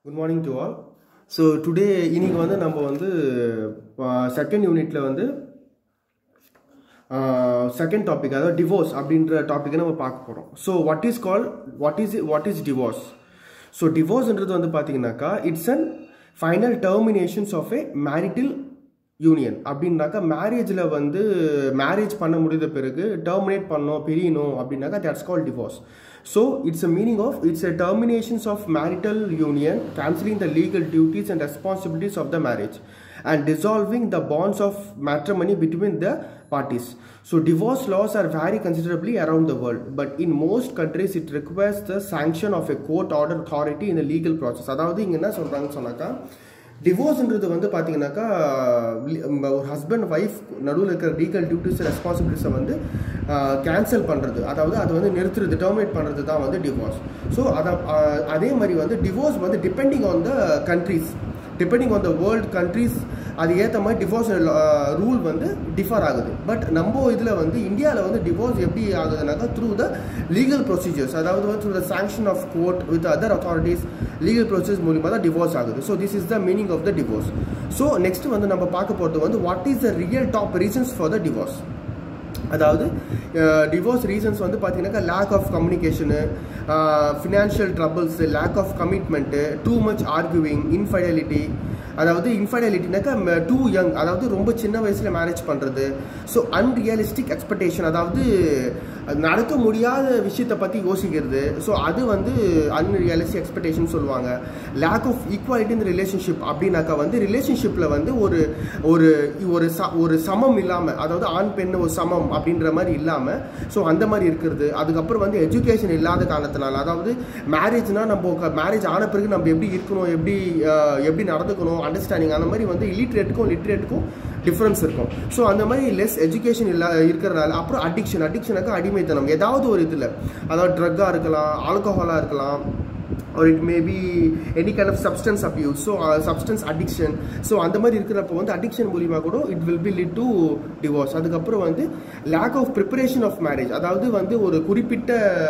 Good morning to all so today இன்னைக்கு வந்து நம்ம வந்து செகண்ட் யூனிட்ல வந்து செகண்ட் டாபிக் அதாவது டிவோர்ஸ் அப்படின்ற டாப்பிக்கை நம்ம பார்க்க போகிறோம் so what is call what is what is divorce so டிவோர்ஸ்ன்றது வந்து பார்த்தீங்கன்னாக்கா it's an final terminations of a marital union அப்படின்னாக்கா மேரேஜில் வந்து மேரேஜ் பண்ண முடிந்த பிறகு டெர்மினேட் பண்ணோம் பிரியணும் அப்படின்னாக்கா that's call divorce so it's a meaning of it's a terminations of marital union cancelling the legal duties and responsibilities of the marriage and dissolving the bonds of matrimony between the parties. So, divorce laws are vary considerably around the world, but in most countries it requires the sanction of a court order authority in the legal process. அதாவது இங்கே என்ன சொல்கிறாங்கன்னு சொன்னாக்கா டிவோர்ஸ்ன்றது வந்து பார்த்தீங்கன்னாக்கா ஒரு husband wife நடுவில் இருக்கிற லீகல் டியூட்டிஸ் ரெஸ்பான்சிபிலிட்டிஸை வந்து கேன்சல் பண்ணுறது அதாவது அதை வந்து நிறுத்துறது டெர்மினேட் பண்ணுறது தான் வந்து டிவோர்ஸ் ஸோ அதை அதே மாதிரி வந்து டிவோர்ஸ் வந்து depending on the countries depending on the world countries அது ஏற்ற மாதிரி டிவோர்ஸ் ரூல் வந்து டிஃபர் ஆகுது பட் நம்ம இதில் வந்து இந்தியாவில் வந்து டிவோர்ஸ் எப்படி ஆகுதுனாக்கா த்ரூ த லீகல் ப்ரொசீஜர்ஸ் அதாவது வந்து through the sanction of court with other authorities legal procedures மூலிமா தான் டிவோர்ஸ் ஆகுது so this is the meaning of the divorce so next வந்து நம்ம பார்க்க போகிறது வந்து what is the real top reasons for the divorce அதாவது டிவோர்ஸ் ரீசன்ஸ் வந்து பார்த்தீங்கன்னாக்கா lack of communication financial troubles lack of commitment too much arguing infidelity அதாவது இன்ஃபைடலிட்டினாக்கா டூ யங் அதாவது ரொம்ப சின்ன வயசில் மேரேஜ் பண்ணுறது ஸோ அன்ரியலிஸ்டிக் எக்ஸ்பெக்டேஷன் அதாவது நடக்க முடியாத விஷயத்தை பற்றி யோசிக்கிறது ஸோ அது வந்து அன்ரியலிஸ்டிக் எக்ஸ்பெக்டேஷன் சொல்லுவாங்க லேக் ஆஃப் ஈக்குவாலிட்டி இந்த ரிலேஷன்ஷிப் அப்படின்னாக்கா வந்து ரிலேஷன்ஷிப்பில் வந்து ஒரு ஒரு ஒரு ச ஒரு சமம் இல்லாமல் அதாவது ஆண் பெண் ஒரு சமம் அப்படின்ற மாதிரி இல்லாமல் ஸோ அந்த மாதிரி இருக்கிறது அதுக்கப்புறம் வந்து எஜுகேஷன் இல்லாத காரணத்தினால அதாவது மேரேஜ்னால் நம்ம மேரேஜ் ஆன பிறகு நம்ம எப்படி இருக்கணும் எப்படி எப்படி நடந்துக்கணும் அண்டர்ஸ்டாண்டிங் அந்த மாதிரி வந்து இல்லிட்ரேட்டுக்கும் லிட்ரேட்டுக்கும் டிஃப்ரென்ஸ் இருக்கும் ஸோ அந்த மாதிரி லெஸ் எஜுகேஷன் இல்லா இருக்கிறனால அப்புறம் அடிக்ஷன் அடிக்ஷனுக்கு அடிமைத்தனம் ஏதாவது ஒரு இதில் அதாவது ட்ரக்காக இருக்கலாம் ஆல்கஹாலாக இருக்கலாம் or it may be any kind of substance abuse so uh, substance addiction so அந்த மாதிரி இருக்கிறப்போ வந்து அடிக்ஷன் மூலிமா கூட it will be led to divorce அதுக்கப்புறம் வந்து lack of preparation of marriage அதாவது வந்து ஒரு குறிப்பிட்ட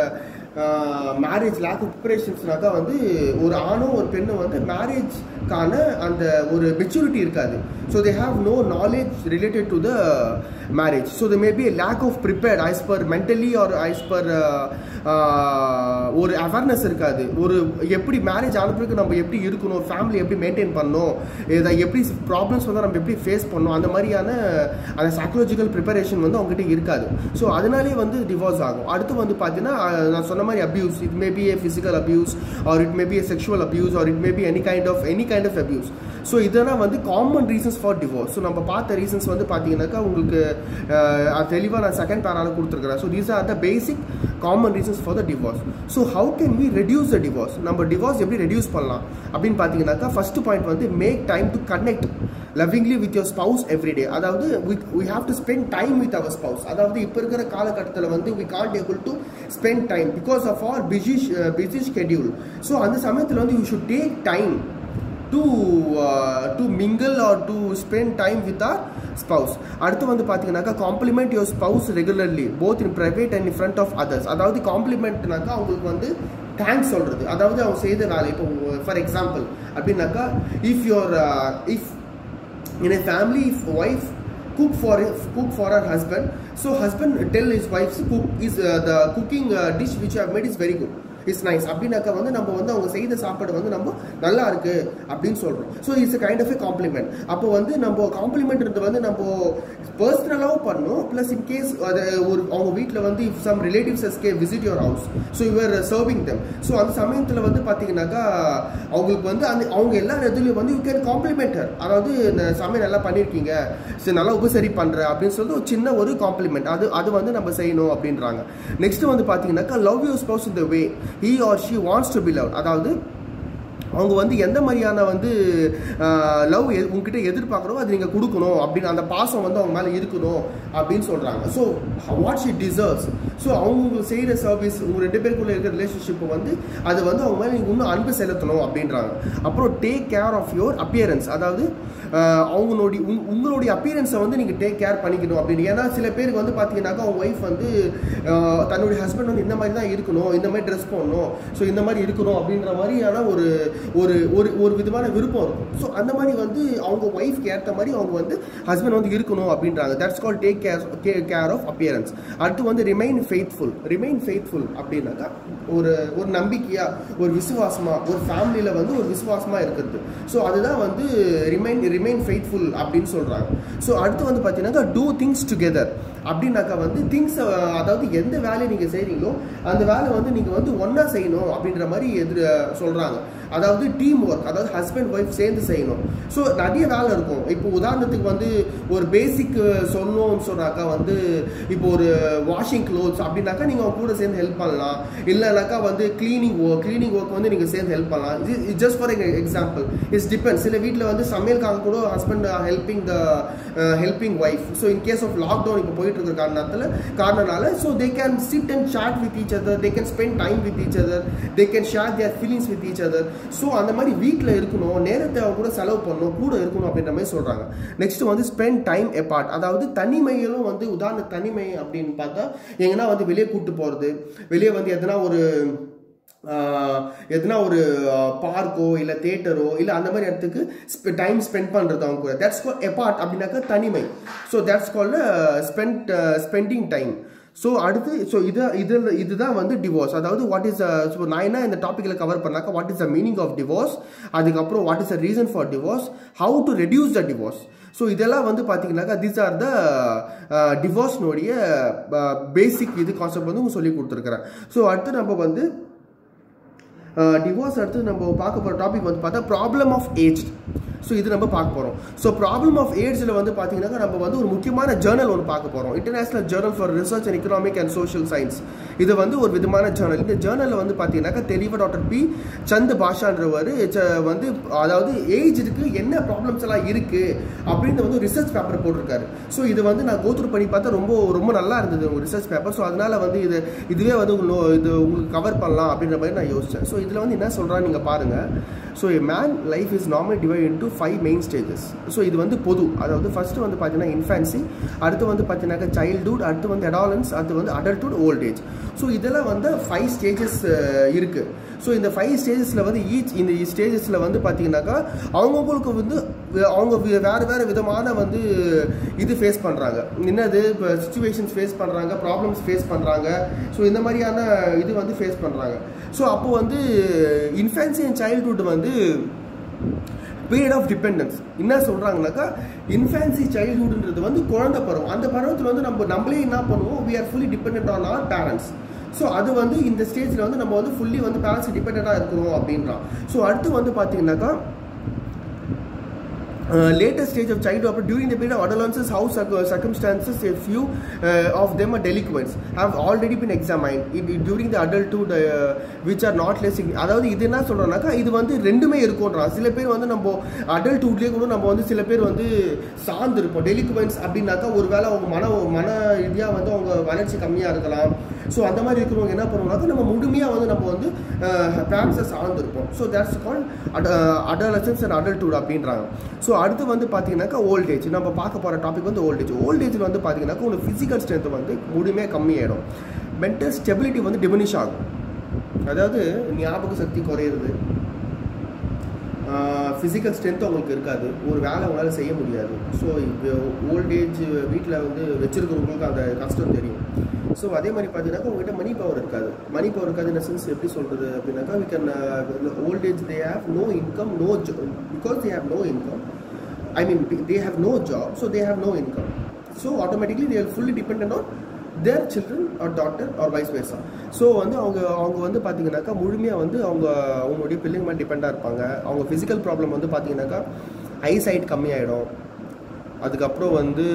மேரேஜ் லேக் ஆஃப் ப்ரிப்பரேஷன்ஸ்னாக்கா வந்து ஒரு ஆணும் ஒரு பெண்ணும் வந்து மேரேஜ்க்கான அந்த ஒரு மெச்சூரிட்டி இருக்காது so they have no knowledge related to the marriage so they may be lack of prepared as per mentally or as per ஒரு அவேர்னஸ் இருக்காது ஒரு எப்படி மேரேஜ் ஆன பிறகு நம்ம எப்படி இருக்கணும் ஃபேமிலி எப்படி மெயின்டைன் பண்ணணும் இதை எப்படி ப்ராப்ளம்ஸ் வந்து நம்ம எப்படி ஃபேஸ் பண்ணணும் அந்த மாதிரியான அந்த சைக்கலாஜிக்கல் ப்ரிப்பரேஷன் வந்து அவங்ககிட்ட இருக்காது ஸோ அதனாலே வந்து டிவோர்ஸ் ஆகும் அடுத்து வந்து பார்த்தீங்கன்னா நான் சொன்ன மாதிரி abuse it may be a physical abuse or it may be a sexual abuse or it may be any kind of any kind of abuse so இதெல்லாம் வந்து common reasons for divorce so நம்ம பார்த்த reasons வந்து பார்த்தீங்கன்னாக்கா உங்களுக்கு தெளிவாக நான் second பேரால கொடுத்துருக்கிறேன் so these are the basic common reasons for the divorce so how can we reduce the divorce நம்ம டிவோர்ஸ் எப்படி ரெடியூஸ் பண்ணலாம் அப்படின்னு பார்த்தீங்கன்னாக்கா ஃபர்ஸ்ட் பாயிண்ட் வந்து make time to connect lovingly with your spouse everyday அதாவது with we have to spend time with our spouse அதாவது இப்போ இருக்கிற காலகட்டத்தில் வந்து we can't able to spend time because of our busy busy schedule so அந்த சமயத்தில் வந்து you should take time to to mingle or to spend time with our spouse அடுத்து வந்து பார்த்தீங்கன்னாக்கா compliment your spouse regularly both in private and in front of others அதாவது காம்ப்ளிமெண்ட்னாக்கா அவங்களுக்கு வந்து தேங்க்ஸ் சொல்கிறது அதாவது அவங்க செய்த வேலை இப்போ ஃபார் எக்ஸாம்பிள் அப்படின்னாக்கா if your if in a family if wife cook for cook for her husband so husband tell his wife cook is uh, the cooking uh, dish which you have made is very good is nice அப்படின்னாக்கா வந்து நம்ம வந்து அவங்க செய்த சாப்பாடு வந்து நம்ம நல்லா இருக்கு அப்படின்னு சொல்றோம் so it's kind of a compliment அப்போ வந்து நம்ம காம்ப்ளிமெண்ட்றது வந்து நம்ம பர்சனலாகவும் பண்ணணும் ப்ளஸ் இன் கேஸ் அது ஒரு அவங்க வீட்டில் வந்து if some relatives ask visit your house so your serving them so அந்த சமயத்தில் வந்து பார்த்தீங்கன்னாக்கா அவங்களுக்கு வந்து அந்த அவங்க எல்லா இதுலையும் வந்து யூ கேன் காம்ப்ளிமெண்டர் அதாவது இந்த சமையல் நல்லா பண்ணியிருக்கீங்க சரி நல்லா உபசரி பண்ணுற அப்படின்னு சொல்லிட்டு ஒரு சின்ன ஒரு காம்ப்ளிமெண்ட் அது அது வந்து நம்ம செய்யணும் அப்படின்றாங்க நெக்ஸ்ட் வந்து பார்த்தீங்கன்னாக்கா லவ் யூ ஸ்பவுஸ் இந்த way he or she wants to be love அதாவது அவங்க வந்து எந்த மாதிரியான வந்து லவ் உங்ககிட்ட எதிர்பார்க்குறோ அது நீங்கள் கொடுக்கணும் அப்படின்னு அந்த பாசம் வந்து அவங்க மேலே இருக்கணும் அப்படின்னு சொல்கிறாங்க so what she deserves so அவங்க செய்கிற சர்வீஸ் உங்கள் ரெண்டு பேருக்குள்ள இருக்கிற ரிலேஷன்ஷிப்பை வந்து அது வந்து அவங்க மேலே நீங்கள் இன்னும் அன்பு செலுத்தணும் அப்படின்றாங்க அப்புறம் take care of your appearance அதாவது அவங்களுடைய உங் உங்களுடைய அப்பியரன்ஸை வந்து நீங்கள் டேக் கேர் பண்ணிக்கணும் அப்படின்னு ஏன்னா சில பேருக்கு வந்து பார்த்தீங்கன்னாக்கா அவங்க ஒய்ஃப் வந்து ஆஹ், தன்னுடைய ஹஸ்பண்ட் வந்து இந்த மாதிரி தான் இருக்கணும் இந்த மாதிரி ட்ரெஸ் பண்ணணும் ஸோ இந்த மாதிரி இருக்கணும் அப்படின்ற மாதிரியான ஒரு ஒரு ஒரு ஒரு விதமான விருப்பம் இருக்கும் ஸோ அந்த மாதிரி வந்து அவங்க ஒய்ஃப்க்கு ஏற்ற மாதிரி அவங்க வந்து ஹஸ்பண்ட் வந்து இருக்கணும் அப்படின்றாங்க that's call take care care of appearance அடுத்து வந்து ரிமைன் ஃபெய்த்ஃபுல் ரிமைன் ஃபெய்த்ஃபுல் அப்படின்னாக்கா ஒரு ஒரு நம்பிக்கையா ஒரு விசுவாசமா ஒரு ஃபேமிலியில் வந்து ஒரு விசுவாசமா இருக்கிறது ஸோ அதுதான் வந்து ரிமைன் ரிமைன் ஃபெய்த்ஃபுல் அப்படின்னு சொல்றாங்க ஸோ அடுத்து வந்து பார்த்தீங்கன்னாக்கா டூ திங்ஸ் டுகெதர் அப்படின்னாக்கா வந்து திங்ஸ் அதாவது எந்த வேலையை நீங்கள் செய்கிறீங்களோ அந்த வேலை வந்து நீங்கள் வந்து ஒன்றா செய்யணும் அப்படின்ற மாதிரி எதிர் சொல்கிறாங்க அதாவது டீம் ஒர்க் அதாவது ஹஸ்பண்ட் ஒய்ஃப் சேர்ந்து செய்யணும் ஸோ நிறைய வேலை இருக்கும் இப்போ உதாரணத்துக்கு வந்து ஒரு பேசிக் சொல்லணும்னு சொன்னாக்கா வந்து இப்போ ஒரு வாஷிங் க்ளோத்ஸ் அப்படின்னாக்கா நீங்கள் அவங்க கூட சேர்ந்து ஹெல்ப் பண்ணலாம் இல்லைனாக்கா வந்து க்ளீனிங் ஒர்க் க்ளீனிங் ஒர்க் வந்து நீங்கள் சேர்ந்து ஹெல்ப் பண்ணலாம் இது just for example it's depend சில வீட்டில் வந்து சமையலுக்காக கூட husband helping the helping wife so in case of lockdown இப்போ போயிட்டு இருக்கிற காரணத்தில் காரணனால so they can sit and chat with each other they can spend time with each other they can share their feelings with each other so அந்த மாதிரி வீட்டில் இருக்கணும் நேரத்தை அவங்க கூட செலவு பண்ணணும் கூட இருக்கணும் அப்படின்ற மாதிரி சொல்கிறாங்க நெக்ஸ்ட் வந்து ஸ்பெண்ட் டைம் எப்பார்ட் அதாவது தனிமையிலும் வந்து உதாரண தனிமை அப்படின்னு பார்த்தா எங்கன்னா வந்து வெளியே கூட்டு போகிறது வெளியே வந்து எதனா ஒரு ஆஹ், எதனா ஒரு பார்க்கோ இல்லை தேட்டரோ இல்லை அந்த மாதிரி இடத்துக்கு டைம் ஸ்பெண்ட் பண்ணுறது அவங்க கூட தட்ஸ் கால் எப்பார்ட் அப்படின்னாக்கா தனிமை so that's call spend spending time so அடுத்து ஸோ இது இதில் இதுதான் வந்து டிவோர்ஸ் அதாவது வாட் இஸ் ஸோ நான் என்ன இந்த டாப்பிக்கில் கவர் பண்ணாக்கா what is the meaning of divorce அதுக்கப்புறம் what is the reason for divorce how to reduce the divorce so இதெல்லாம் வந்து பார்த்தீங்கன்னாக்கா தீஸ் ஆர் த டிவோர்ஸ்னுடைய பேசிக் இது கான்செப்ட் வந்து உங்களுக்கு சொல்லி கொடுத்துருக்குறேன் ஸோ அடுத்து நம்ம வந்து டிவோர்ஸ் அடுத்து நம்ம பார்க்க போகிற டாபிக் வந்து பார்த்தா ப்ராப்ளம் ஆஃப் ஏஜ் ஸோ இது நம்ம பார்க்க போகிறோம் ஸோ ப்ராப்ளம் ஆஃப் ஏஜ்ல வந்து பார்த்தீங்கன்னாக்கா நம்ம வந்து ஒரு முக்கியமான ஜேர்னல் ஒன்று பார்க்க போகிறோம் international journal for research and economic and social science இது வந்து ஒரு விதமான ஜேர்னல் இந்த ஜேர்னலில் வந்து பார்த்தீங்கன்னாக்கா தெளிவாக டாக்டர் பி சந்த் பாஷான்றவர் வந்து அதாவது ஏஜ்க்கு என்ன ப்ராப்ளம்ஸ் எல்லாம் இருக்குது அப்படின்னு வந்து ரிசர்ச் பேப்பர் போட்டிருக்காரு ஸோ இது வந்து நான் கோத்ரூ பண்ணி பார்த்தா ரொம்ப ரொம்ப நல்லா இருந்தது ஒரு ரிசர்ச் பேப்பர் ஸோ அதனால வந்து இது இதுவே வந்து உங்களுக்கு இது உங்களுக்கு கவர் பண்ணலாம் அப்படின்ற மாதிரி நான் யோசித்தேன் ஸோ இதில் வந்து என்ன சொல்கிறான்னு நீங்கள் பாருங்கள் so a man life is normal divide into five main stages so இது வந்து பொது அதாவது ஃபர்ஸ்ட் வந்து பார்த்தீங்கன்னா இன்ஃபான்சி அடுத்து வந்து பார்த்தீங்கன்னாக்கா சைல்டுஹுட் அடுத்து வந்து அடாலன்ஸ் அடுத்து வந்து அடல்ட்ஹுட் ஓல்ட் ஏஜ் ஸோ இதெல்லாம் வந்து ஃபைவ் ஸ்டேஜஸ் இருக்குது ஸோ இந்த ஃபைவ் ஸ்டேஜஸில் வந்து ஈச் இந்த ஸ்டேஜஸில் வந்து பார்த்தீங்கன்னாக்கா அவங்கவுங்களுக்கு வந்து வே- அவங்க வே- வேறு வேறு விதமான வந்து இது ஃபேஸ் பண்ணுறாங்க என்னது இப்போ சுச்சுவேஷன்ஸ் ஃபேஸ் பண்ணுறாங்க ப்ராப்ளம்ஸ் ஃபேஸ் பண்ணுறாங்க ஸோ இந்த மாதிரியான இது வந்து ஃபேஸ் பண்ணுறாங்க ஸோ அப்போ வந்து இன்ஃபேன்சி அண்ட் சைல்ட்ஹுட் வந்து பீரியட் ஆஃப் டிபெண்டன்ஸ் என்ன சொல்கிறாங்கனாக்கா இன்ஃபேன்சி சைல்ட்ஹுட்ன்றது வந்து குழந்தை பருவம் அந்த பருவத்தில் வந்து நம்ம நம்மளே என்ன பண்ணுவோம் we are fully dependent on our parents so அது வந்து இந்த ஸ்டேஜில் வந்து நம்ம வந்து ஃபுல்லி வந்து பேரண்ட்ஸ் டிபெண்ட்டாக இருக்கிறோம் அப்படின்றான் ஸோ அடுத்து வந்து பார்த்தீங்கன்னாக்கா uh, later stage of childhood after during the period of adolescence how circ- circumstances a few uh, of them are delinquents have already been examined in, in- during the adulthood uh, which are not less signi- அதாவது இது என்ன சொல்றோம்னாக்கா இது வந்து ரெண்டுமே இருக்கும்ன்றான் சில பேர் வந்து நம்ம அடல்ட்ஹுட்லேயே கூட நம்ம வந்து சில பேர் வந்து சார்ந்து இருப்போம் டெலிகுவன்ஸ் அப்படின்னாக்கா ஒருவேளை அவங்க மன மன ரீதியாக வந்து அவங்க வளர்ச்சி கம்மியாக இருக்கலாம் ஸோ அந்த மாதிரி இருக்கிறவங்க என்ன பண்ணுவோம்னாக்கா நம்ம முழுமையாக வந்து நம்ம வந்து பேரண்ட்ஸை சார்ந்து இருப்போம் so that's call adolescence and adulthood அப்படின்றாங்க ஸோ அடுத்து வந்து பார்த்தீங்கன்னாக்கா ஓல்டேஜ் நம்ம பார்க்க போகிற டாபிக் வந்து ஓல்டேஜ் ஓல்டேஜில் வந்து பார்த்தீங்கன்னாக்கா உங்களுக்கு ஃபிசிக்கல் ஸ்ட்ரென்த் வந்து முழுமையாக கம்மியாயிடும் மென்டல் ஸ்டெபிலிட்டி வந்து டிமினிஷ் ஆகும் அதாவது ஞாபக சக்தி குறையிறது ஃபிசிக்கல் ஸ்ட்ரென்த் அவங்களுக்கு இருக்காது ஒரு வேலை அவங்களால செய்ய முடியாது ஸோ இப்போ ஓல்டேஜ் வீட்டில் வந்து வச்சிருக்கிறவங்களுக்கு அந்த கஷ்டம் தெரியும் ஸோ அதே மாதிரி பார்த்தீங்கன்னாக்கா உங்ககிட்ட மணி பவர் இருக்காது மணி பவர் இருக்காது இந்த சென்ஸ் எப்படி சொல்கிறது அப்படின்னாக்கா we can old age they have no income no because they have no income I mean they have no job so they have no income so automatically they are fully depend on their children or daughter or vice versa so வந்து அவங்க அவங்க வந்து பார்த்தீங்கன்னாக்கா முழுமையாக வந்து அவங்க அவங்களுடைய பிள்ளைங்க மேலே டிபெண்டாக இருப்பாங்க அவங்க ஃபிசிக்கல் ப்ராப்ளம் வந்து பார்த்தீங்கன்னாக்கா ஐ சைட் கம்மியாயிடும் அதுக்கப்புறம் வந்து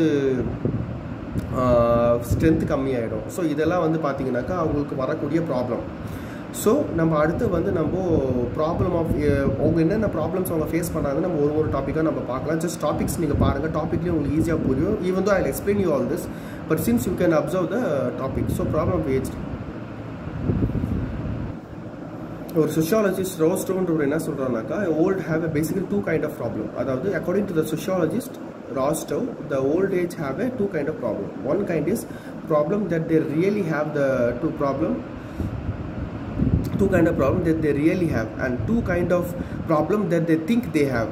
ஸ்ட்ரென்த் கம்மியாயிடும் ஸோ இதெல்லாம் வந்து பார்த்தீங்கன்னாக்கா அவங்களுக்கு வரக்கூடிய ப்ராப்ளம் ஸோ நம்ம அடுத்து வந்து நம்ம ப்ராப்ளம் ஆஃப் அவங்க என்னென்ன ப்ராப்ளம்ஸ் அவங்க ஃபேஸ் பண்ணுறாங்கன்னு நம்ம ஒரு ஒரு டாப்பிக்காக நம்ம பார்க்கலாம் ஜஸ்ட் டாபிக்ஸ் நீங்கள் பாருங்கள் டாப்பிக்லேயே உங்களுக்கு ஈஸியாக புரியும் even though I explain you all this but since you can observe the topic so problem of age ஒரு sociologist ரோஸ்டோன்றவர் என்ன சொல்கிறாருனாக்கா old have a basically two kind of problem அதாவது according to the sociologist Rostow the old age have a two kind of problem one kind is problem that they really have the two problem two kind of problem that they really have and two kind of problem that they think they have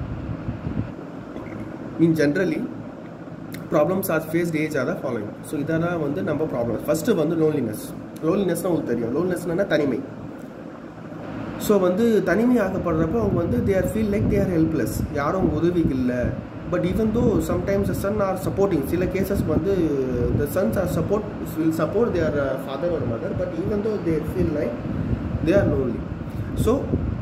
in generally problems are faced age are following so இதெல்லாம் வந்து நம்ம problem first வந்து loneliness லோன்லினஸ்னால் உங்களுக்கு தெரியும் லோன்லினஸ்னா தனிமை so வந்து தனிமை ஆகப்படுறப்போ அவங்க வந்து they are feel like they are helpless யாரும் அவங்க உதவிக்கு இல்லை but even though sometimes son are supporting சில கேசஸ் வந்து the sons are support will support their father ஒரு mother but even though they feel like they are lonely so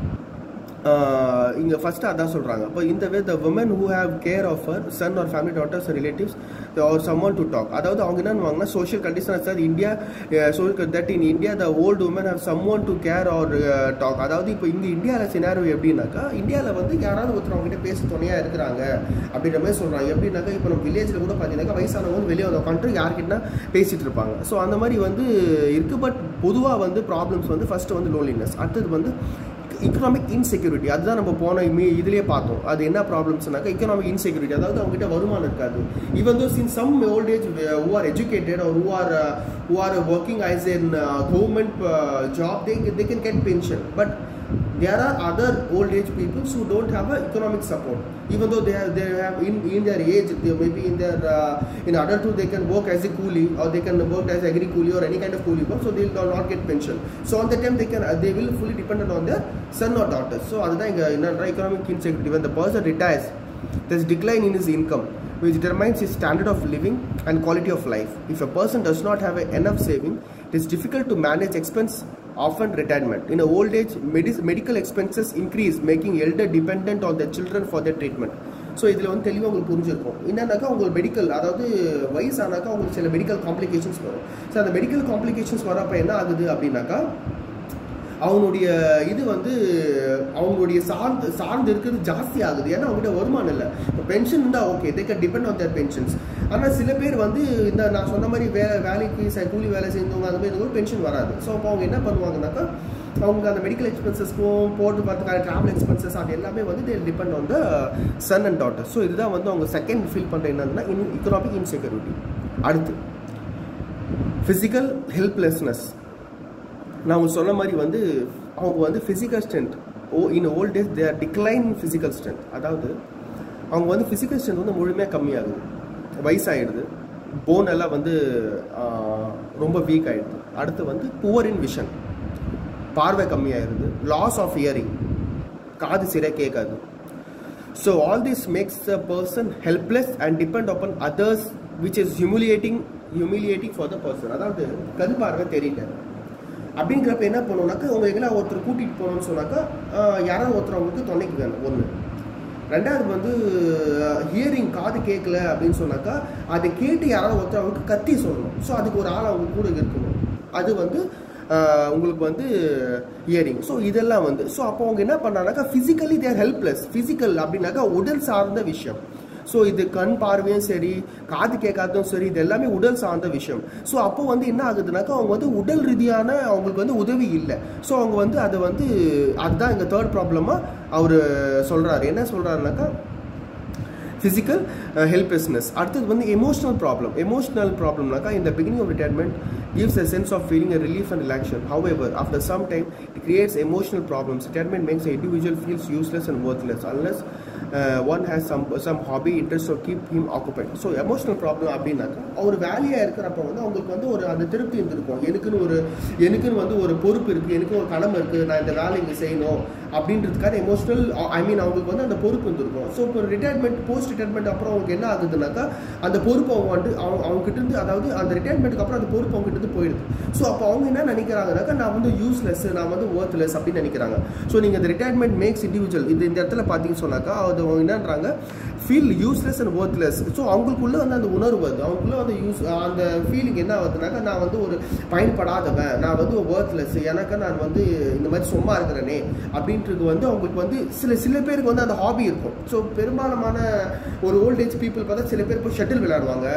இங்கே first அதான் சொல்கிறாங்க அப்போ இந்த way the woman who have care of her son or family daughters relatives or some one to talk அதாவது அவங்க என்னன்னு social condition sir India that in India the old woman have some one to care or talk அதாவது இப்போ இங்கே இந்தியாவில் சினாரோ எப்படின்னாக்கா இந்தியாவில் வந்து யாராவது ஒருத்தர் அவங்க கிட்ட பேச துணையாக இருக்கிறாங்க அப்படின்ற மாதிரி சொல்கிறாங்க எப்படின்னாக்கா இப்போ நம்ம வில்லேஜில் கூட பார்த்தீங்கன்னாக்கா வயசானவங்க வெளியே வந்து உட்காந்து யார்கிட்ட பேசிகிட்டு இருப்பாங்க ஸோ அந்த மாதிரி வந்து இருக்குது பட் பொதுவாக வந்து ப்ராப்ளம்ஸ் வந்து ஃபஸ்ட்டு வந்து லோன்லினஸ் அடுத்தது வந்து இக்கனாமிக் இன்செக்யூரிட்டி அதுதான் நம்ம போன மீ இதுலேயே பார்த்தோம் அது என்ன ப்ராப்ளம்ஸ்னாக்கா இக்கனாமிக் இன்செக்யூரிட்டி அதாவது அவங்ககிட்ட வருமானம் இருக்காது even though since some old age who are educated or who are who are working as an government job they they can get pension but there are other old age people who don't have a economic support even though they have they have in, in their age they maybe in their uh, in adulthood they can work as a coolie or they can work as agri coolie or any kind of coolie work so they will not get pension so on the time they can uh, they will fully dependent on their son or daughters so அதுதான் இங்க என்னன்ற economic insecurity when the person retires there's decline in his income which determines his standard of living and quality of life if a person does not have a enough saving it is difficult to manage expense often retirement. In old age, medis- medical expenses increase, making elder dependent on their children for their treatment. So இதில் வந்து தெளிவாக உங்களுக்கு புரிஞ்சிருக்கும் என்னன்னாக்கா உங்களுக்கு medical அதாவது வயசானாக்கா உங்களுக்கு சில மெடிக்கல் காம்ப்ளிகேஷன்ஸ் வரும் ஸோ அந்த மெடிக்கல் காம்ப்ளிகேஷன்ஸ் வரப்போ என்ன ஆகுது அப்படின்னாக்கா அவனுடைய இது வந்து அவங்களுடைய சார்ந்து சார்ந்து இருக்கிறது ஜாஸ்தி ஆகுது ஏன்னா அவங்ககிட்ட வருமானம் இல்லை இப்போ பென்ஷன் இருந்தால் okay they can depend on their pensions ஆனால் சில பேர் வந்து இந்த நான் சொன்ன மாதிரி வே வேலைக்கு ச- கூலி வேலை செய்தவங்க அந்த மாதிரி கூட பென்ஷன் வராது ஸோ அப்போ அவங்க என்ன பண்ணுவாங்கனாக்கா அவங்க அந்த மெடிக்கல் எக்ஸ்பென்சஸ்க்கும் போட்டு பார்த்துக்கான ட்ராவல் எக்ஸ்பென்சஸ் அது எல்லாமே வந்து they depend on the son and daughter so இதுதான் வந்து அவங்க செகண்ட் ஃபீல் பண்ணுற என்னன்னா இன் இக்கனாமிக் இன்செக்யூரிட்டி அடுத்து ஃபிசிக்கல் ஹெல்ப்லெஸ்னஸ் நான் அவங்க சொன்ன மாதிரி வந்து அவங்க வந்து physical strength oh in old age their decline physical strength அதாவது அவங்க வந்து ஃபிசிக்கல் ஸ்ட்ரென்த் வந்து முழுமையாக கம்மியாகுது வயசாகிடுது போன் எல்லாம் வந்து ஆஹ், ரொம்ப வீக் ஆகிடுது அடுத்து வந்து புவர் இன் விஷன் பார்வை கம்மியாயிருது லாஸ் ஆஃப் இயரிங் காது சரியாக கேட்காது so all this makes the person helpless and depend upon others which is humiliating humiliating for the person அதாவது கண் பார்வை தெரியல அப்படிங்கிறப்ப என்ன பண்ணுவோம்னாக்கா அவங்க எங்கன்னா ஒருத்தர் கூட்டிகிட்டு போகணும்னு சொன்னாக்கா ஆஹ், யாராவது ஒருத்தர் அவங்களுக்கு துணைக்கு வேணும் ஒன்று ரெண்டாவது வந்து ஹியரிங் காது கேட்கல அப்படின்னு சொன்னாக்கா அதை கேட்டு யாராவது ஒருத்தர் அவங்களுக்கு கத்தி சொல்லணும் ஸோ அதுக்கு ஒரு ஆள் அவங்க கூட இருக்கணும் அது வந்து ஆஹ், உங்களுக்கு வந்து ஹியரிங் ஸோ இதெல்லாம் வந்து ஸோ அப்போ அவங்க என்ன பண்ணாங்கனாக்கா ஃபிசிக்கலி தேர் ஹெல்ப்லெஸ் ஃபிசிக்கல் அப்படின்னாக்கா உடல் சார்ந்த விஷயம் ஸோ இது கண் பார்வையும் சரி காது கேட்காததும் சரி இது எல்லாமே உடல் சார்ந்த விஷயம் ஸோ அப்போ வந்து என்ன ஆகுதுனாக்கா அவங்க வந்து உடல் ரீதியான அவங்களுக்கு வந்து உதவி இல்லை ஸோ அவங்க வந்து அதை வந்து அதுதான் எங்கள் தேர்ட் ப்ராப்ளமாக அவர் சொல்கிறாரு என்ன சொல்கிறாருனாக்கா ஃபிசிக்கல் ஹெல்ப்லெஸ்னஸ் அடுத்தது வந்து எமோஷனல் ப்ராப்ளம் எமோஷனல் ப்ராப்ளம்னாக்கா இந்த beginning of retirement gives a sense of feeling a relief and relaxation. However, after some time, it creates emotional problems. Retirement makes the individual feels useless and worthless unless uh, one has some some hobby interest or keep him occupied. So emotional problem அப்படின்னாக்கா அவர் வேலையாக இருக்கிறப்ப வந்து அவங்களுக்கு வந்து ஒரு அந்த திருப்தி இருந்திருக்கும் எனக்குன்னு ஒரு எனக்குன்னு வந்து ஒரு பொறுப்பு இருக்குது எனக்கு ஒரு கடமை இருக்குது நான் இந்த வேலை இங்கே செய்யணும் அப்படின்றதுக்கான எமோஷனல் ஐ மீன் அவங்களுக்கு வந்து அந்த பொறுப்பு இருந்திருக்கும் ஸோ இப்போ ரிட்டையர்மெண்ட் போஸ்ட் ரிட்டையர்மெண்ட் அப்புறம் அவங்களுக்கு என்ன ஆகுதுனாக்கா அந்த பொறுப்பு அவங்க வந்து அவங்க அவங்க கிட்ட இருந்து அதாவது அந்த ரிட்டையர்மெண்ட்டுக்கு அப்புறம் அந்த பொறுப்பு அவங்க கிட்ட இருந்து போயிடுது ஸோ அப்போ அவங்க என்ன நினைக்கிறாங்கனாக்கா நான் வந்து யூஸ்லெஸ் நான் வந்து ஒர்த்லெஸ் அப்படின்னு நினைக்கிறாங்க ஸோ நீங்கள் இந்த ரிட்டையர்மெண்ட் மேக்ஸ் இண்டிவிஜுவல் இந்த இந்த இடத்துல பார்த்தீங்கன்னு சொன்னாக்கா அது அவங்க என்னன்றாங்க feel useless and worthless so அவங்களுக்குள்ள வந்து அந்த உணர்வு வருது அவங்களுக்குள்ள வந்து யூஸ் அந்த ஃபீலிங் என்ன ஆகுதுனாக்கா நான் வந்து ஒரு பயன்படாதவன் நான் வந்து ஒர்த்லெஸ் எனக்கு நான் வந்து இந்த மாதிரி சும்மா இருக்கிறேனே அப்படின்றது வந்து அவங்களுக்கு வந்து சில சில பேருக்கு வந்து அந்த ஹாபி இருக்கும் ஸோ பெரும்பாலான ஒரு ஓல்ட் ஏஜ் பீப்புள் பார்த்தா சில பேர் போய் ஷட்டில் விளையாடுவாங்க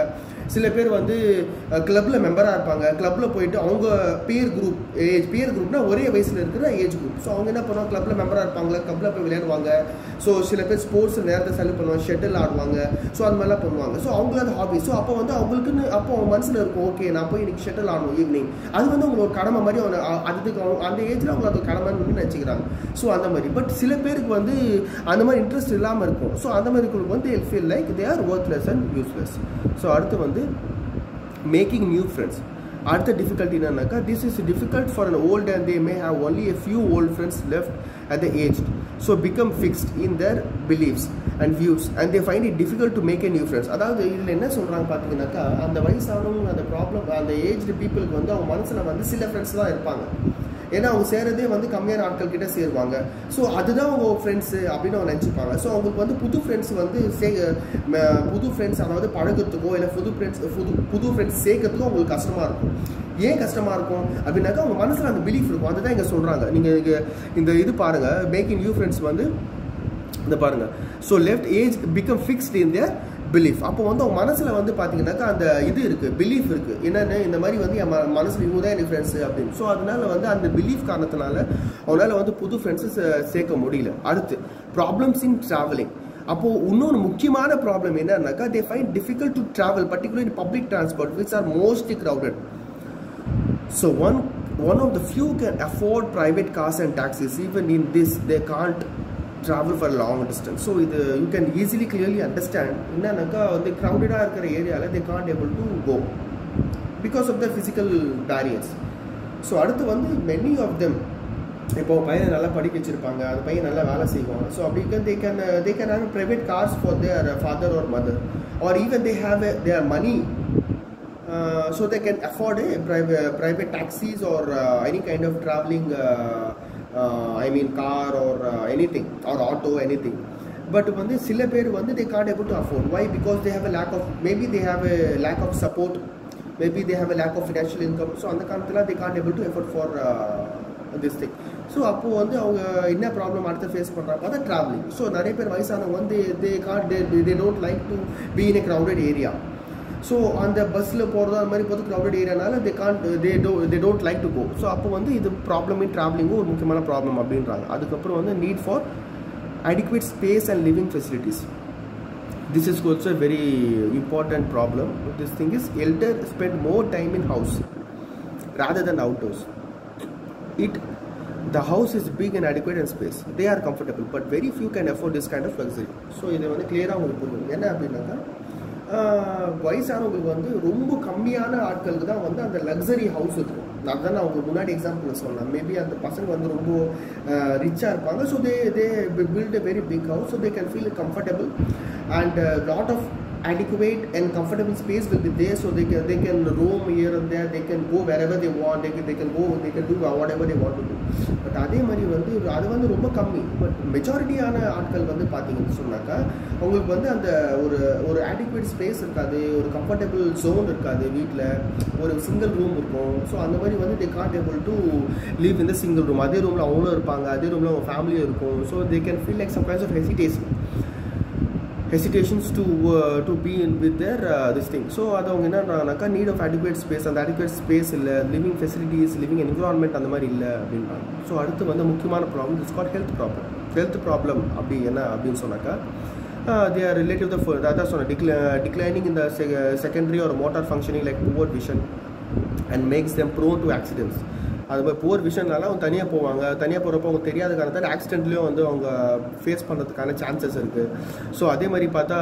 சில பேர் வந்து கிளப்பில் மெம்பராக இருப்பாங்க கிளப்பில் போயிட்டு அவங்க பியர் குரூப் ஏஜ் பியர் குரூப்னா ஒரே வயசில் இருக்கிற ஏஜ் குரூப் ஸோ அவங்க என்ன பண்ணுவாங்க கிளப்பில் மெம்பராக இருப்பாங்க கிளப்பில் போய் விளையாடுவாங்க ஸோ சில பேர் ஸ்போர்ட்ஸ் நேரத்தை செலவு பண்ணுவாங்க ஷட்டில் ஆடுவாங்க ஸோ அந்த மாதிரிலாம் பண்ணுவாங்க ஸோ அவங்களுக்கு அது ஹாபி ஸோ அப்போ வந்து அவங்களுக்குன்னு அப்போ அவங்க மனசில் இருக்கும் ஓகே நான் போய் இன்னைக்கு ஷட்டில் ஆடணும் ஈவினிங் அது வந்து அவங்களோட கடமை மாதிரி அவங்க அ- அதுக்கு அவங்க அந்த ஏஜில் அவங்க அது கடமைன்னு நினச்சிக்கிறாங்க ஸோ அந்த மாதிரி பட் சில பேருக்கு வந்து அந்த மாதிரி இன்ட்ரெஸ்ட் இல்லாமல் இருக்கும் ஸோ அந்த மாதிரி இருக்கிறவங்க வந்து feel like they are worthless and useless so அடுத்து வந்து மேக்கிங் நியூ ஃப்ரெண்ட்ஸ் அடுத்த டிஃபிகல்ட்டி என்னன்னாக்கா this is difficult for an old and they may have only a few old friends left at the age so become fixed in their beliefs and views and they find it difficult to make a new friends அதாவது இதில் என்ன சொல்கிறாங்க பார்த்தீங்கன்னாக்கா அந்த வயசானவங்க அந்த problem அந்த aged பீப்புளுக்கு வந்து அவங்க மனசில் வந்து சில ஃப்ரெண்ட்ஸ் தான் இருப்பாங்க ஏன்னா அவங்க சேரதே வந்து கம்மியான ஆட்கள் கிட்ட சேருவாங்க ஸோ அதுதான் அவங்க ஃப்ரெண்ட்ஸு அப்படின்னு அவங்க நினச்சிப்பாங்க ஸோ அவங்களுக்கு வந்து புது ஃப்ரெண்ட்ஸ் வந்து சே ம- புது ஃப்ரெண்ட்ஸ் அதாவது பழகுறதுக்கோ இல்லை புது ஃப்ரெண்ட்ஸ் புது புது ஃப்ரெண்ட்ஸ் சேர்க்கறதுக்கோ அவங்களுக்கு கஷ்டமாக இருக்கும் ஏன் கஷ்டமாக இருக்கும் அப்படின்னாக்கா அவங்க மனசில் அந்த பிலீஃப் இருக்கும் அதுதான் இங்கே சொல்கிறாங்க நீங்கள் இங்கே இந்த இது பாருங்கள் மேக்கிங் நியூ ஃப்ரெண்ட்ஸ் வந்து இந்த பாருங்க so left age become fixed in their belief அப்போ வந்து அவங்க மனசில் வந்து பார்த்தீங்கன்னாக்கா அந்த இது இருக்குது பிலீஃப் இருக்குது என்னென்னு இந்த மாதிரி வந்து என் ம- மனசுல இவங்க தான் எனக்கு ஃப்ரெண்ட்ஸு அப்படின்னு ஸோ அதனால வந்து அந்த பிலீஃப் காரணத்தினால அவனால வந்து புது ஃப்ரெண்ட்ஸை சேர்க்க முடியல அடுத்து ப்ராப்ளம்ஸ் இன் ட்ராவலிங் அப்போது இன்னொரு முக்கியமான ப்ராப்ளம் என்னன்னாக்கா they find difficult to travel particular in public transport which are mostly crowded So one one of the few can afford private cars and taxis. Even in this, they can't travel for a long distance. So இது you can easily clearly understand என்னன்னாக்கா வந்து crowded-ஆ இருக்கிற ஏரியாவில் they can't able to go because of the physical barriers. So அடுத்து வந்து many of them இப்போ பையனை நல்லா படிக்க வச்சிருப்பாங்க அந்த பையன் நல்லா வேலை செய்வாங்க ஸோ அப்படி they can they can have private cars for their father or mother or even they have their money uh, so they can afford a private, private taxis or uh, any kind of traveling uh, uh, I mean car or uh, anything or auto anything but வந்து சில பேர் வந்து they can't able to afford why because they have a lack of maybe they have a lack of support maybe they have a lack of financial income so அந்த காலத்தில் they can't able to afford for uh, this thing so அப்போது வந்து அவங்க என்ன problem அடுத்து face பண்ணுறாங்க பார்த்தா travelling so நிறைய பேர் வயசானவங்க வந்து they can't they they don't like to be in a crowded area so அந்த பஸ்ஸில் போகிறதோ அந்த மாதிரி போது க்ரௌடட் ஏரியானால they can't they do they don't like to go so அப்போ வந்து இது ப்ராப்ளம் இன் ட்ராவலிங்கும் ஒரு முக்கியமான ப்ராப்ளம் அப்படின்றாங்க அதுக்கப்புறம் வந்து need for adequate space and living facilities this is also a very important problem this thing is elder spend more time in house rather than outdoors it the house is big and adequate and space they are comfortable but very few can afford this kind of luxury so இது வந்து கிளியராக உங்களுக்கு புரியும் என்ன அப்படின்னாக்கா ஆஹ், வயசானவங்களுக்கு வந்து ரொம்ப கம்மியான ஆட்களுக்கு தான் வந்து அந்த லக்ஸரி ஹவுஸ் இருக்கும் அதுதான் நான் உங்களுக்கு முன்னாடி எக்ஸாம்பிள் சொன்னேன் மேபி அந்த பசங்க வந்து ரொம்ப ரிச்சாக இருப்பாங்க so they they build a very big house so they can feel comfortable and lot of adequate and comfortable space will be there so they can they can roam here and there they can go wherever they want they can they can go they can do whatever they want to do but அதே மாதிரி வந்து அது வந்து ரொம்ப கம்மி but மெஜாரிட்டியான ஆட்கள் வந்து பார்த்தீங்கன்னு சொன்னாக்கா அவங்களுக்கு வந்து அந்த ஒரு ஒரு adequate ஸ்பேஸ் இருக்காது ஒரு கம்ஃபர்டபுள் ஜோன் இருக்காது வீட்டில் ஒரு சிங்கிள் ரூம் இருக்கும் ஸோ அந்த மாதிரி வந்து they can't able to live in the single room அதே ரூமில் அவங்களும் இருப்பாங்க அதே ரூமில் அவங்க ஃபேமிலியும் இருக்கும் so they can feel like some kinds of hesitation hesitations to uh, to be in with their uh, this thing so அது அவங்க என்னன்னாக்கா நீட் ஆஃப் adequate ஸ்பேஸ் அந்த adequate ஸ்பேஸ் இல்லை லிவிங் ஃபெசிலிட்டிஸ் லிவிங் என்விரான்மெண்ட் அந்த மாதிரி இல்லை அப்படின்றாங்க so அடுத்து வந்து முக்கியமான problem it's got health problem health problem அப்படி என்ன அப்படின்னு சொன்னாக்கா தே ஆர் ரிலேட்டிவ் த அதான் சொன்னேன் டிக்ள டிக்ளைனிங் இந்த செகண்டரி ஒரு motor functioning like poor vision and makes them prone to accidents அது மாதிரி புவர் விஷன்னால அவங்க தனியாக போவாங்க தனியாக போகிறப்போ அவங்க தெரியாத காரணத்தால் ஆக்சிடென்ட்லேயும் வந்து அவங்க ஃபேஸ் பண்ணுறதுக்கான சான்சஸ் இருக்குது ஸோ அதே மாதிரி பார்த்தா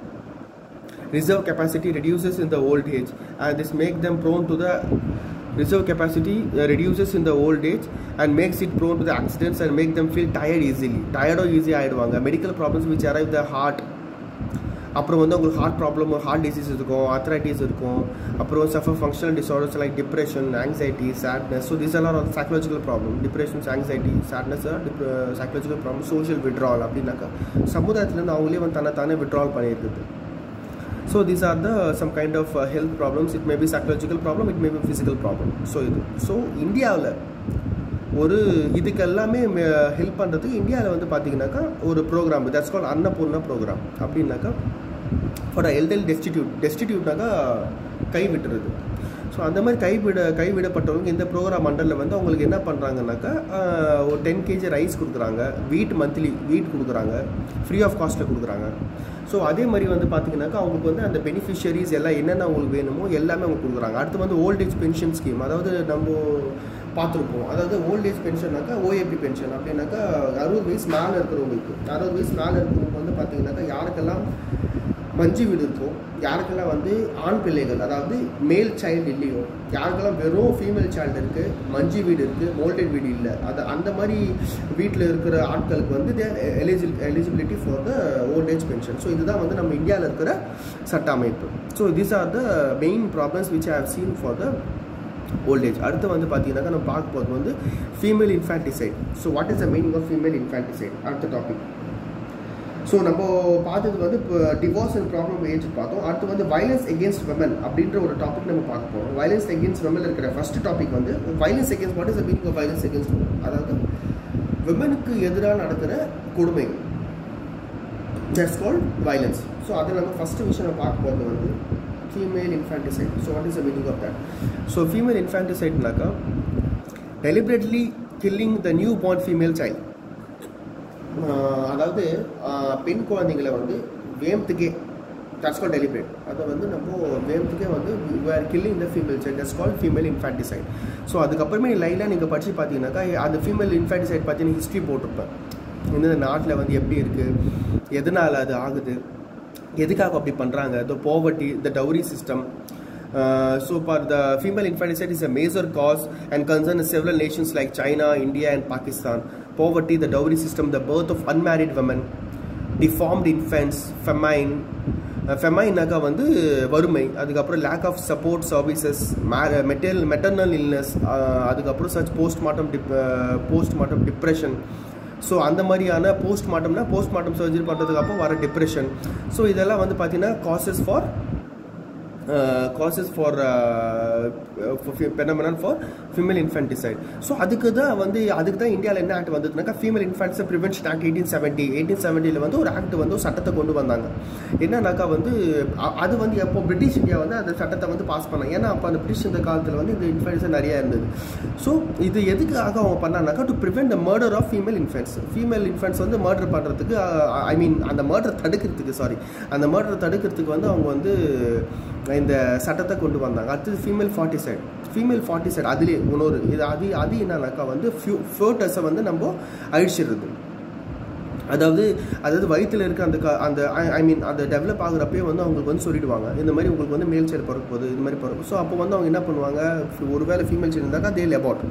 reserve capacity reduces in the old age and this make them prone to the reserve capacity uh, reduces in the old age and makes it prone to the accidents and make them feel tired easily tired or easy ஆயிடுவாங்க medical problems which arrive the heart அப்புறம் வந்து உங்களுக்கு heart problem heart disease இருக்கும் arthritis இருக்கும் அப்புறம் suffer functional disorders like depression anxiety sadness so this எல்லாம் psychological problem depressions anxiety sadness psychological problem social withdrawal அப்படின்னாக்கா சமுதாயத்துலேருந்து அவங்களே வந்து தன்னை தானே விட்ரால் பண்ணியிருக்குது so these are the some kind of health problems it may be psychological problem it may be physical problem so இது so இந்தியாவில் ஒரு இதுக்கு எல்லாமே ஹெல்ப் பண்ணுறதுக்கு இந்தியாவில் வந்து பார்த்தீங்கன்னாக்கா ஒரு program that's call Annapurna program அப்படின்னாக்கா ஃபார் எல்டல் டெஸ்டிடியூட் டெஸ்டிடியூட்னாக்கா கை விட்டுறது ஸோ அந்த மாதிரி கைவிட கைவிடப்பட்டவங்க இந்த ப்ரோக்ராம் மண்டலில் வந்து அவங்களுக்கு என்ன பண்ணுறாங்கனாக்கா ஒரு டென் கேஜி ரைஸ் கொடுக்குறாங்க வீட் மந்த்லி வீட் கொடுக்குறாங்க ஃப்ரீ ஆஃப் காஸ்ட்டில் கொடுக்குறாங்க ஸோ அதே மாதிரி வந்து பார்த்தீங்கன்னாக்கா அவங்களுக்கு வந்து அந்த பெனிஃபிஷியரிஸ் எல்லாம் என்னென்ன அவங்களுக்கு வேணுமோ எல்லாமே அவங்க கொடுக்குறாங்க அடுத்து வந்து ஓல்ட் ஏஜ் பென்ஷன் ஸ்கீம் அதாவது நம்ம பார்த்துருப்போம் அதாவது ஓல்ட் ஏஜ் பென்ஷன்னாக்கா ஓஏபி பென்ஷன் அப்படின்னாக்கா அறுபது வயசு மேலே இருக்கிறவங்களுக்கு அறுபது வயசு மேலே இருக்கிறவங்க வந்து பார்த்தீங்கன்னாக்கா யாருக்கெல்லாம் மஞ்சு வீடு இருக்கும் யாருக்கெல்லாம் வந்து ஆண் பிள்ளைகள் அதாவது மேல் சைல்டு இல்லையோ யாருக்கெல்லாம் வெறும் ஃபீமேல் சைல்டு இருக்குது மஞ்சு வீடு இருக்குது மோல்டட் வீடு இல்லை அது அந்த மாதிரி வீட்டில் இருக்கிற ஆட்களுக்கு வந்து தே எலிஜில் eligibility for the old age pension so இதுதான் வந்து நம்ம இந்தியாவில் இருக்கிற சட்ட அமைப்பு so these are the main problems which I have seen for the old age அடுத்து வந்து பார்த்தீங்கன்னாக்கா நம்ம பார்க்க போகிறது வந்து female infanticide so what is the meaning of female infanticide அடுத்த டாபிக் ஸோ நம்ம பார்த்தது வந்து இப்போ டிவோர்ஸ் அண்ட் ப்ராப்ளம் ஏஜ் பார்த்தோம் அடுத்து வந்து வயலன்ஸ் எகேன்ஸ்ட் விமன் அப்படின்ற ஒரு டாபிக் நம்ம பார்க்க போகிறோம் வயலன்ஸ் எகேன்ஸ்ட் விமன் இருக்கிற ஃபர்ஸ்ட் டாபிக் வந்து violence against what is the meaning of violence against women அதாவது விமனுக்கு எதிராக நடக்கிற கொடுமைகள் தட்ஸ் கால்ட் வயலன்ஸ் ஸோ அதை நம்ம ஃபஸ்ட்டு விஷயம் நம்ம பார்க்க போகிறது வந்து female infanticide so what is the meaning of that so female இன்ஃபான்டிசைட்னாக்கா deliberately killing the new born female child அதாவது பெண் குழந்தைங்களை வந்து வேமத்துக்கே தட்ஸ் கால் டெலிபரேட் அதை வந்து நம்ம வேமத்துக்கே வந்து where killing the female child that's call female infanticide so அதுக்கப்புறமே லைலாக நீங்கள் படித்து பார்த்தீங்கன்னாக்கா அந்த ஃபீமேல் இன்ஃபான்டிசைட் பார்த்தீங்கன்னா ஹிஸ்ட்ரி போட்டிருப்பேன் இந்த நாட்டில் வந்து எப்படி இருக்குது எதனால் அது ஆகுது எதுக்காக அப்படி பண்ணுறாங்க the poverty the dowry system Uh, so, for the female infanticide is a major cause and concern several nations like China, India, and Pakistan. Poverty, the dowry system, the birth of unmarried women, deformed infants, famine. ஃபெமைனாக்கா வந்து வறுமை அதுக்கப்புறம் lack of support services மெட்டல் maternal illness அதுக்கப்புறம் such postmortem டிப் postmortem depression so அந்த மாதிரியான போஸ்ட்மார்ட்டம்னா postmortem surgery பண்ணுறதுக்கு அப்புறம் வர டிப்ரெஷன் ஸோ இதெல்லாம் வந்து பார்த்தீங்கன்னா causes for causes for phenomenal for female infanticide so அதுக்கு தான் வந்து அதுக்கு தான் இந்தியாவில் என்ன ஆக்ட் வந்ததுனாக்கா female infanticide prevention act eighteen seventy eighteen செவன்ட்டியில் வந்து ஒரு ஆக்ட் வந்து ஒரு சட்டத்தை கொண்டு வந்தாங்க என்னன்னாக்கா வந்து அது வந்து எப்போ பிரிட்டிஷ் இந்தியா வந்து அந்த சட்டத்தை வந்து பாஸ் பண்ணாங்க ஏன்னா அப்போ அந்த பிரிட்டிஷ் இந்த காலத்தில் வந்து இந்த இன்ஃபென்டிசைட் நிறையா இருந்தது ஸோ இது எதுக்காக அவங்க பண்ணாங்கனாக்கா to prevent the murder of female infants female infants வந்து மர்டர் பண்ணுறதுக்கு ஐ மீன் அந்த மர்டர் தடுக்கிறதுக்கு சாரி அந்த மர்டர் தடுக்கிறதுக்கு வந்து அவங்க வந்து இந்த சட்டத்தை கொண்டு வந்தாங்க அடுத்தது female foeticide female foeticide அதுலேயே இன்னொரு இது அது அது என்னன்னாக்கா வந்து ஃபியூ ஃபோட்டஸை வந்து நம்ம அழிச்சிடுறது அதாவது அதாவது வயிற்றில் இருக்க அந்த அந்த ஐ மீன் அந்த டெவலப் ஆகுறப்பே வந்து அவங்களுக்கு வந்து சொல்லிடுவாங்க இந்த மாதிரி உங்களுக்கு வந்து மேல் சைடு பிறக்க போகுது இது மாதிரி பிறக்கும் ஸோ அப்போ வந்து அவங்க என்ன பண்ணுவாங்க ஒருவேளை ஃபீமேல் சைடு இருந்தாக்கா தே லெபாட்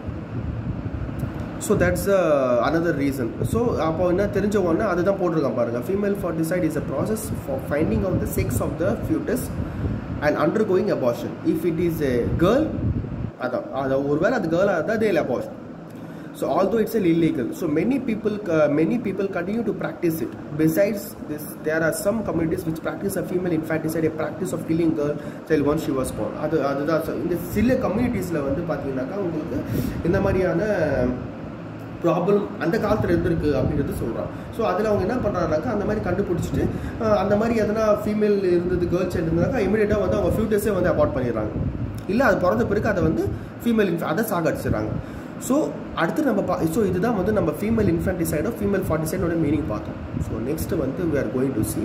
so that's another reason so அப்போ என்ன தெரிஞ்ச உடனே அதுதான் போட்டிருக்கான் பாருங்கள் female foeticide is a process for finding of the sex of the foetus and undergoing abortion if it is a girl அதான் அதான் ஒருவேளை அது கேர்ளாக இருந்தால் they'll abortion So although it's a illegal, so many people uh, many people continue to practice it. Besides this, there are some communities which practice a female infanticide, a practice of killing girl child once she was born. அது அதுதான் இந்த சில கம்யூனிட்டிஸில் வந்து பார்த்தீங்கன்னாக்கா உங்களுக்கு இந்த மாதிரியான problem அந்த காலத்தில் இருந்திருக்கு அப்படின்றது சொல்கிறான் ஸோ அதில் அவங்க என்ன பண்ணுறாங்கனாக்கா அந்த மாதிரி கண்டுபிடிச்சிட்டு அந்த மாதிரி எதனா ஃபீமேல் இருந்தது கேர்ள் சைல்டு இருந்தாக்கா இமீடியட்டாக வந்து அவங்க ஃபியூட்டர்ஸே வந்து அபார்ட் பண்ணிடுறாங்க இல்லை அது பிறந்த பிறகு அதை வந்து ஃபீமேல் அதை சாகடிச்சிடுறாங்க ஸோ அடுத்து நம்ம பா ஸோ இதுதான் வந்து நம்ம ஃபீமேல் இன்ஃபென்டிசைடோ ஃபீமேல் ஃபார்ட்டிசைடோட மீனிங் பார்த்தோம் ஸோ நெக்ஸ்ட் வந்து we are going to see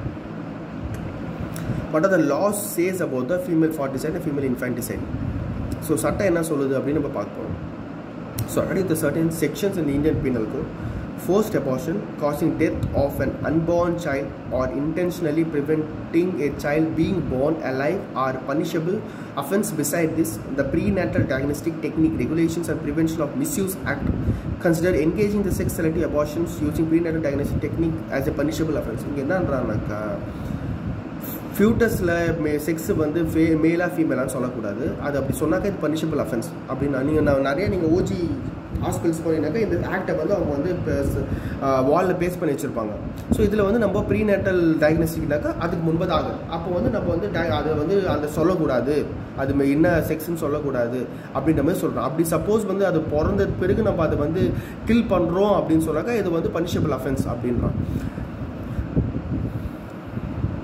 what are the laws says about the female foeticide female infanticide so சட்டம் என்ன சொல்லுது அப்படின்னு நம்ம பார்க்க போகிறோம் so already the certain sections in the Indian Penal Code forced abortion causing death of an unborn child or intentionally preventing a child being born alive are punishable offense beside this the prenatal diagnostic technique regulations and prevention of misuse act consider engaging the sex selective abortions using prenatal diagnostic technique as a punishable offense இங்கே என்னன்றானாக்கா ஃபியூட்டஸில் மே sex வந்து ஃபே மேலாக ஃபீமேலான்னு சொல்லக்கூடாது அது அப்படி சொன்னாக்கா இது punishable offence அப்படின்னு நீங்கள் நான் நிறைய நீங்கள் ஓஜி ஹாஸ்பிட்டல்ஸ் போனீங்கன்னாக்கா இந்த ஆக்டை வந்து அவங்க வந்து வாலில் பேஸ் பண்ணி வச்சுருப்பாங்க ஸோ இதில் வந்து நம்ம ப்ரீநேட்டல் டயக்னோஸ்டிக்னாக்கா அதுக்கு முன்பதாக அப்போ வந்து நம்ம வந்து அதை வந்து அந்த சொல்லக்கூடாது அது என்ன செக்ஸ்ன்னு சொல்லக்கூடாது அப்படின்ற மாதிரி சொல்கிறோம் அப்படி சப்போஸ் வந்து அது பிறந்த பிறகு நம்ம அதை வந்து கில் பண்ணுறோம் அப்படின்னு சொன்னாக்கா இது வந்து பனிஷபிள் அஃபென்ஸ் அப்படின்றான்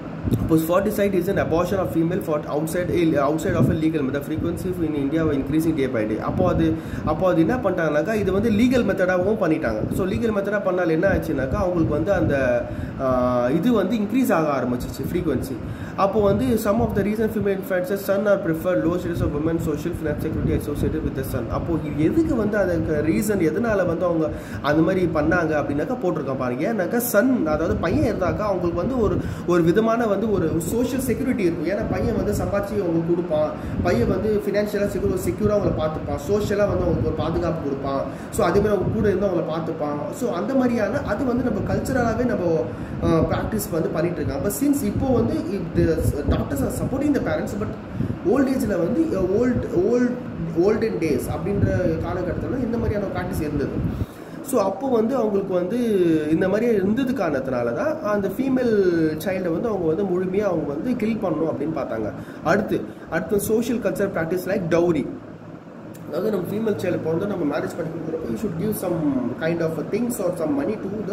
Posfoticide is an abortion of female for outside outside of a legal method. The frequency in India were increasing day by day. அப்போ அது அப்போ அது என்ன பண்ணிட்டாங்கனாக்கா இது வந்து லீகல் மெத்தடாகவும் பண்ணிட்டாங்க ஸோ லீகல் மெத்தடாக பண்ணால் என்ன ஆச்சுனாக்கா அவங்களுக்கு வந்து அந்த ஆஹ், இது வந்து இன்க்ரீஸ் ஆக ஆரம்பிச்சிச்சு ஃப்ரீக்வன்சி அப்போ வந்து some of the reason female infancies son or prefer low status of woman social finance security associated with son அப்போ இது எதுக்கு வந்து அதுக்கு ரீசன் எதனால வந்து அவங்க அந்த மாதிரி பண்ணாங்க அப்படின்னாக்கா போட்டிருக்கோம் பாருங்க ஏன்னாக்கா சன் அதாவது பையன் இருந்தாக்கா அவங்களுக்கு வந்து ஒரு ஒரு விதமான வந்து ஒரு சோஷியல் செக்யூரிட்டி இருக்கும் ஏன்னா பையன் வந்து சம்பாதிச்சு அவங்களுக்கு கொடுப்பான் பையன் வந்து ஃபினான்ஷியலாக செக்யூர் செக்யூராக அவங்கள பார்த்துப்பான் சோஷியலாக வந்து அவங்களுக்கு ஒரு பாதுகாப்பு கொடுப்பான் ஸோ அதே மாதிரி அவங்க கூட இருந்து அவங்கள பார்த்துப்பான் ஸோ அந்த மாதிரியான அது வந்து நம்ம கல்ச்சரலாகவே நம்ம ப்ராக்டிஸ் வந்து பண்ணிட்டு இருக்காங்க பட் சின்ஸ் இப்போ வந்து doctors are supporting the parents but old ஏஜில் வந்து ஓல்ட் ஓல்ட் ஓல்டன் டேஸ் அப்படின்ற காலகட்டத்தில் இந்த மாதிரியான ப்ராக்டிஸ் இருந்தது ஸோ அப்போ வந்து அவங்களுக்கு வந்து இந்த மாதிரி இருந்தது காரணத்தினால தான் அந்த ஃபீமேல் சைல்டை வந்து அவங்க வந்து முழுமையாக அவங்க வந்து கில் பண்ணணும் அப்படின்னு பார்த்தாங்க அடுத்து அடுத்து social culture practice like dowry அதாவது நம்ம ஃபீமேல் சைல்டு இப்போ வந்து நம்ம மேரேஜ் பண்ணி கொடுக்குறப்ப you should give some kind of things or some money to the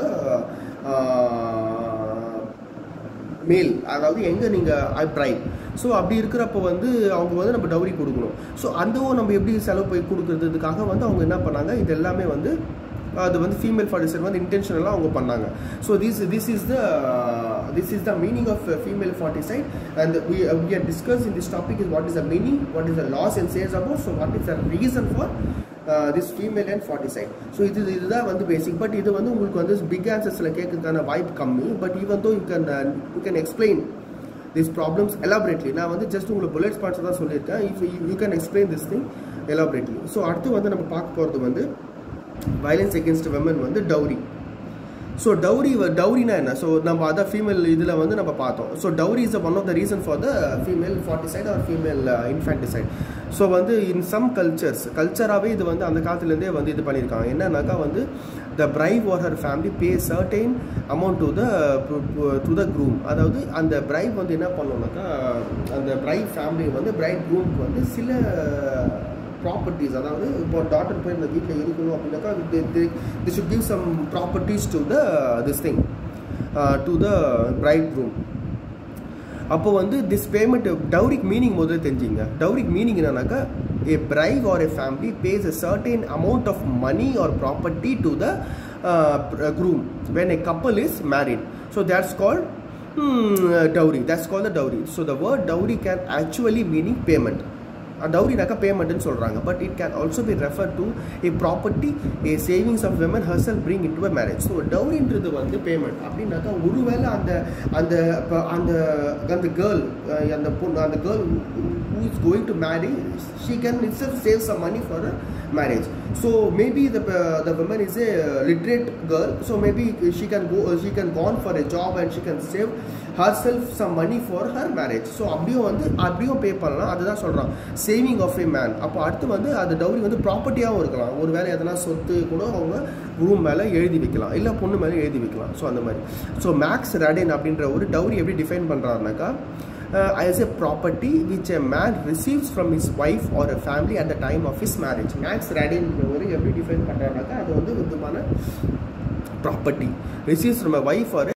male அதாவது எங்கே நீங்கள் பிரைட் ஸோ அப்படி இருக்கிறப்ப வந்து அவங்க வந்து நம்ம டவுரி கொடுக்கணும் ஸோ அந்தவும் நம்ம எப்படி செலவு போய் கொடுக்குறதுக்காக வந்து அவங்க என்ன பண்ணாங்க இது எல்லாமே வந்து அது வந்து ஃபீமேல் ஃபார்ட்டிசைட் வந்து இன்டென்ஷனலாக அவங்க பண்ணாங்க so this this is the this is the meaning of female foeticide and we we are discuss in this topic is what is the meaning what is the laws and says about so what is the reason for this female and foeticide so இது இதுதான் வந்து பேசிக் but இது வந்து உங்களுக்கு வந்து big ஆன்சர்ஸில் கேட்கறதுக்கான வாய்ப்பு கம்மி but even though you can you can explain this problems elaborately நான் வந்து ஜஸ்ட் உங்களுக்கு புல்லட்ஸ் பாயிண்ட்ஸ் தான் சொல்லியிருக்கேன் if you can explain this thing elaborately so அடுத்து வந்து நம்ம பார்க்க போகிறது வந்து வயலன்ஸ் எகென்ஸ்ட் விமன் வந்து டவுரி ஸோ டவுரி டவுரினா என்ன ஸோ நம்ம அதான் ஃபீமேல் இதில் வந்து நம்ம பார்த்தோம் so dowry is one of the reason for the female foeticide or female infanticide so வந்து இன் சம் கல்ச்சர்ஸ் கல்ச்சராகவே இது வந்து அந்த காலத்துலேருந்தே வந்து இது பண்ணியிருக்காங்க என்னன்னாக்கா வந்து the bride or her family pay certain amount to the to the groom அதாவது அந்த பிரைவ் வந்து என்ன பண்ணோம்னாக்கா அந்த பிரைவ் ஃபேமிலி வந்து பிரைட் க்ரூம்க்கு வந்து சில ப்ராப்பர்ட்டிஸ் அதாவது இப்போ டாக்டர் போய் இந்த வீட்டில் இருக்கணும் அப்படின்னாக்கா they should give some properties to the this thing to the bright room அப்போ வந்து திஸ் பேமெண்ட் டவுரிக் மீனிங் முதல்ல தெரிஞ்சுங்க டவுரிக் மீனிங் என்னன்னாக்கா a bride or a family pays a certain amount of money or property to the uh, groom when a couple is married so that's called hmm, dowry that's called the dowry so the word dowry can actually meaning payment டவுரினாக்கா பேமெண்ட்னு சொல்கிறாங்க but it can also be refer to a property a savings of women herself bring in to a marriage so டவுரின்றது வந்து payment அப்படின்னாக்கா ஒருவேளை அந்த அந்த இப்போ அந்த அந்த கேர்ள் அந்த பொண்ணு அந்த girl who is going to marry she can itself save some money for her marriage so maybe the uh, the woman is a literate girl so maybe she can go uh, she can go on for a job and she can save herself some money for her marriage so அப்படியும் வந்து அப்படியும் பே பண்ணலாம் அதுதான் சொல்கிறான் saving of a man அப்போ அடுத்து வந்து அது டவுரி வந்து ப்ராப்பர்ட்டியாகவும் இருக்கலாம் ஒரு வேலை எதனா சொத்து கூட அவங்க ரூம் மேலே எழுதி வைக்கலாம் இல்லை பொண்ணு மேலே எழுதி வைக்கலாம் ஸோ அந்த மாதிரி ஸோ மேக்ஸ் ரேடின் அப்படின்ற ஒரு டவுரி எப்படி டிஃபைன் பண்ணுறாருனாக்கா uh, as a property which a man receives from his wife or a family at the time of his marriage Max ரேடின்றவர் எப்படி டிஃபைன் பண்ணுறாருனாக்கா அது வந்து விதமான property receives from a wife R